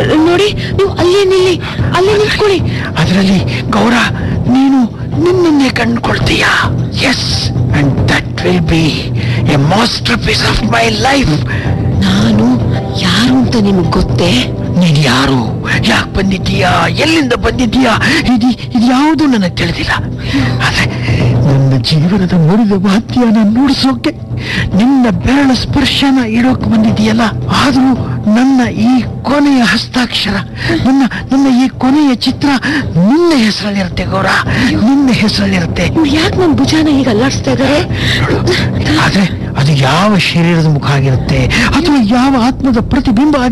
ನೋಡಿ ನೀವು ಅಲ್ಲೇ ನಿಲ್ಲಿ ಅಲ್ಲೇ ನಿಂತ್ಕೊಳ್ಳಿ ಅದರಲ್ಲಿ ಗೌರ ನೀನು ನಿನ್ನನ್ನೇ ಕಂಡುಕೊಳ್ತೀಯ yes and that will be a masterpiece of my life ನಾನು ಯಾರು ಅಂತ ನಿಮ್ಗೆ ಗೊತ್ತೇ ನೀನ್ ಯಾರು ಯಾಕೆ ಬಂದಿದ್ದೀಯಾ ಎಲ್ಲಿಂದ ಬಂದಿದ್ದೀಯಾ ಇದು ಇದು ಯಾವುದು ನನಗೆ ತಿಳಿದಿಲ್ಲ ಆದ್ರೆ ನನ್ನ ಜೀವನದ ಮುರಿದ ವಾದ್ಯನ ನುಡಿಸೋಕೆ ನಿನ್ನ ಬೆರಳ ಸ್ಪರ್ಶನ ಇಡೋಕೆ ಬಂದಿದೆಯಲ್ಲ ಆದ್ರೂ ನನ್ನ ಈ ಕೊನೆಯ ಹಸ್ತಾಕ್ಷರ ನನ್ನ ನನ್ನ ಈ ಕೊನೆಯ ಚಿತ್ರ ನಿನ್ನ ಹೆಸರಲ್ಲಿರುತ್ತೆ ಗೌರ ನಿನ್ನ ಹೆಸರಲ್ಲಿರುತ್ತೆ ಇವ್ರು ಯಾಕೆ ನನ್ ಭುಜಾನ ಈಗ ಅಲ್ಲಾಡಿಸ್ತಾ ಇದಾರೆ ಆದ್ರೆ ಅದು ಯಾವ ಶರೀರದ ಮುಖ ಆಗಿರುತ್ತೆ ಅಥವಾ ಯಾವ ಆತ್ಮದ ಪ್ರತಿಬಿಂಬ